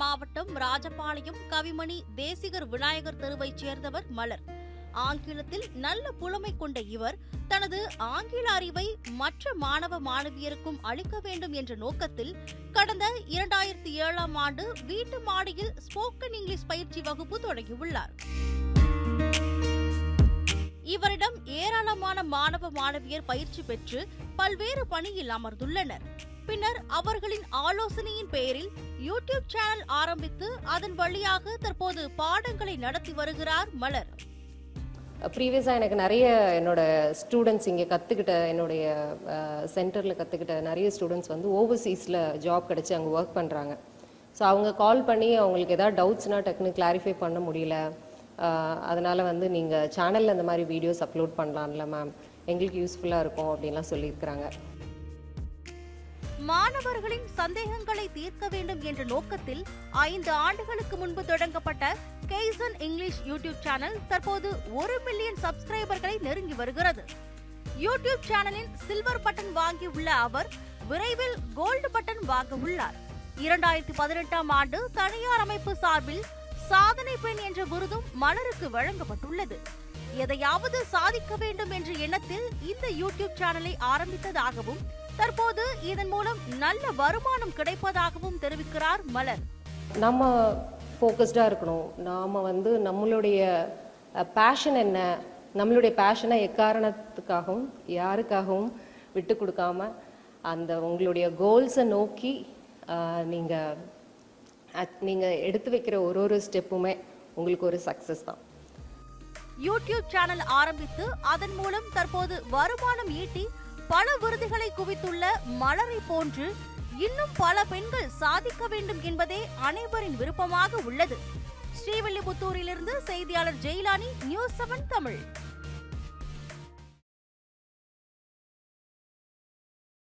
மாவட்டம் ராஜபாளையம் கவிமணி தேசிகர் விநாயகர் தெருவைச் சேர்ந்தவர் மலர் ஆங்கிலத்தில் நல்ல புலமை கொண்ட இவர் தனது ஆங்கில அறிவை மற்ற மாணவ மாணவியருக்கும் அளிக்க வேண்டும் என்ற நோக்கத்தில் கடந்த இரண்டாயிரத்தி ஏழாம் ஆண்டு வீட்டு மாடியில் ஸ்போக்கன் இங்கிலீஷ் பயிற்சி வகுப்பு தொடங்கியுள்ளார் இவரிடம் ஏராளமான மாணவ மாணவியர் பயிற்சி பெற்று பல்வேறு பணியில் அமர்ந்துள்ளனர் பின்னர் அவர்களின் ஆலோசனையின் பேரில் யூடியூப் சேனல் ஆரம்பித்து அதன் வழியாக தற்போது பாடங்களை நடத்தி வருகிறார் மலர் ப்ரீவியஸாக எனக்கு நிறைய என்னோட ஸ்டூடெண்ட்ஸ் இங்கே கற்றுக்கிட்ட என்னுடைய சென்டரில் கற்றுக்கிட்ட நிறைய ஸ்டூடெண்ட்ஸ் வந்து ஓவர்சீஸில் ஜாப் கிடச்சி அங்கே ஒர்க் பண்ணுறாங்க ஸோ அவங்க கால் பண்ணி அவங்களுக்கு ஏதாவது டவுட்ஸ்னால் டக்குன்னு கிளாரிஃபை பண்ண முடியல அதனால் வந்து நீங்கள் சேனலில் இந்த மாதிரி வீடியோஸ் அப்லோட் பண்ணலாம்ல மேம் எங்களுக்கு யூஸ்ஃபுல்லாக இருக்கும் அப்படின்லாம் சொல்லியிருக்கிறாங்க மாணவர்களின் சந்தேகங்களை தீர்க்க வேண்டும் என்ற நோக்கத்தில் ஐந்து ஆண்டுகளுக்கு முன்பு தொடங்கப்பட்ட கெய்சன் இங்கிலீஷ் யூடியூப் சேனல் தற்போது ஒரு மில்லியன் சப்ஸ்கிரைபர்களை நெருங்கி வருகிறது யூடியூப் சேனலின் சில்வர் பட்டன் வாங்கியுள்ள அவர் விரைவில் கோல்டு பட்டன் வாங்க உள்ளார் இரண்டாயிரத்தி பதினெட்டாம் ஆண்டு தனியார் அமைப்பு சார்பில் சாதனை பெண் என்ற விருதும் மலருக்கு வழங்கப்பட்டுள்ளது எதையாவது சாதிக்க வேண்டும் என்ற எண்ணத்தில் இந்த யூடியூப் சேனலை ஆரம்பித்ததாகவும் தற்போது இதன் மூலம் நல்ல வருமானம் கிடைப்பதாகவும் தெரிவிக்கிறார் மலர் நம்ம ஃபோக்கஸ்டாக இருக்கணும் நாம் வந்து நம்மளுடைய பேஷன் என்ன நம்மளுடைய பேஷனை எக்காரணத்துக்காகவும் யாருக்காகவும் விட்டு கொடுக்காம அந்த உங்களுடைய கோல்ஸை நோக்கி நீங்கள் நீங்கள் எடுத்து வைக்கிற ஒரு ஒரு ஸ்டெப்புமே உங்களுக்கு ஒரு சக்ஸஸ் தான் யூடியூப் சேனல் ஆரம்பித்து அதன் மூலம் தற்போது வருமானம் ஈட்டி பல விருதுகளை குவித்துள்ள மலரை போன்று இன்னும் பல பெண்கள் சாதிக்க வேண்டும் என்பதே அனைவரின் விருப்பமாக உள்ளது ஸ்ரீவில்லிபுத்தூரிலிருந்து செய்தியாளர் ஜெயிலானி நியூஸ் செவன் தமிழ்